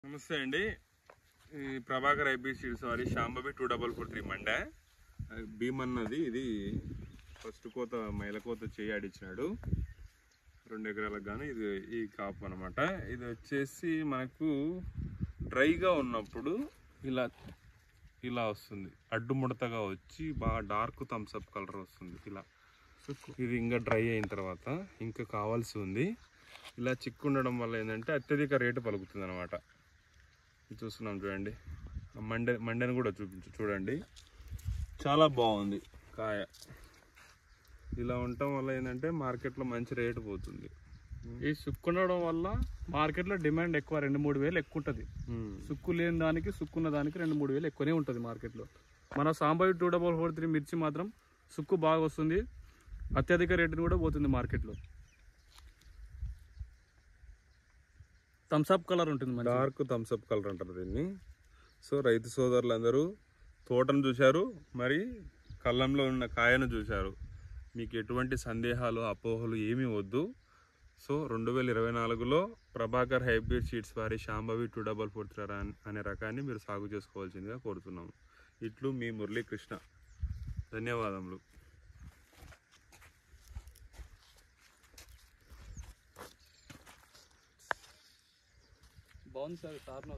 నమస్తే అండి ఈ ప్రభాకర్ ఐబీ సీడ్స్ వారి Shambhavi two double four three మండే భీమన్నది ఇది ఫస్ట్ కోత మైల కోత చేయి ఆడిచ్చినాడు రెండు ఎకరాలకు గాను ఇది ఈ కాపు అనమాట ఇది వచ్చేసి మనకు డ్రైగా ఉన్నప్పుడు ఇలా ఇలా వస్తుంది అడ్డు ముడతగా వచ్చి బాగా డార్క్ థమ్స్అప్ కలర్ వస్తుంది ఇలా ఇది ఇంకా డ్రై అయిన తర్వాత ఇంకా కావాల్సి ఉంది ఇలా చిక్కు ఉండడం వల్ల ఏంటంటే అత్యధిక రేటు పలుకుతుంది అనమాట ఇది చూస్తున్నాం చూడండి ఆ మండె మండెని కూడా చూపించు చూడండి చాలా బాగుంది కాయ ఇలా ఉండటం వల్ల ఏంటంటే మార్కెట్లో మంచి రేటు పోతుంది ఈ సుక్కు ఉండడం వల్ల మార్కెట్లో డిమాండ్ ఎక్కువ రెండు మూడు వేలు ఎక్కువ ఉంటుంది ఉమ్. సుక్కు లేని దానికి సుక్కున్న దానికి రెండు మూడు వేలు ఎక్కువనే ఉంటుంది మార్కెట్లో మన Shambhavi two double four three మిర్చి మాత్రం సుక్కు బాగా వస్తుంది అత్యధిక రేటుని కూడా పోతుంది మార్కెట్లో థమ్స్అప్ కలర్ ఉంటుంది మంచి డార్క్ థమ్స్అప్ కలర్ అంటారు దీన్ని సో రైతు సోదరులందరూ తోటను చూశారు మరి కళ్ళంలో ఉన్న కాయను చూశారు మీకు ఎటువంటి సందేహాలు అపోహలు ఏమీ వద్దు సో రెండు వేల ఇరవై నాలుగులో ప్రభాకర్ హైబ్రిడ్ సీడ్స్ వారి Shambhavi two double four three అనే రకాన్ని మీరు సాగు చేసుకోవాల్సిందిగా కోరుతున్నాము ఇట్లు మీ మురళీకృష్ణ ధన్యవాదములు బాగుంది సార్ సార్